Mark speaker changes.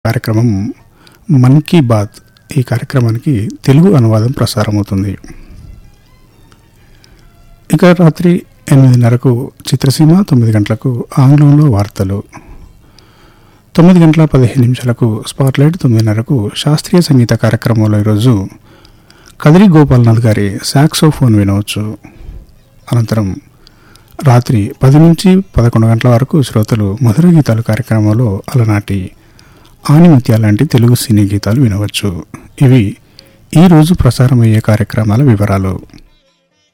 Speaker 1: కార్యక్రమం మన్ key bath ఈ కార్యక్రమానికి తెలుగు అనువాదం ప్రసారమవుతుంది ఇక రాత్రి ఎనిమిదిన్నరకు చిత్రసీమ తొమ్మిది గంటలకు ఆంగ్లంలో వార్తలు తొమ్మిది గంటల పదిహేను నిమిషాలకు స్పాట్లైట్ తొమ్మిదిన్నరకు శాస్త్రీయ సంగీత కార్యక్రమంలో ఈరోజు కదిరి గోపాల్నాథ్ గారి సాక్సోఫోన్ వినవచ్చు అనంతరం రాత్రి పది నుంచి పదకొండు గంటల వరకు శ్రోతలు మధుర గీతాలు కార్యక్రమంలో అలనాటి ఆనిముత్య లాంటి తెలుగు సినీ గీతాలు వినవచ్చు ఇవి ఈ రోజు ప్రసారమయ్యే కార్యక్రమాల వివరాలు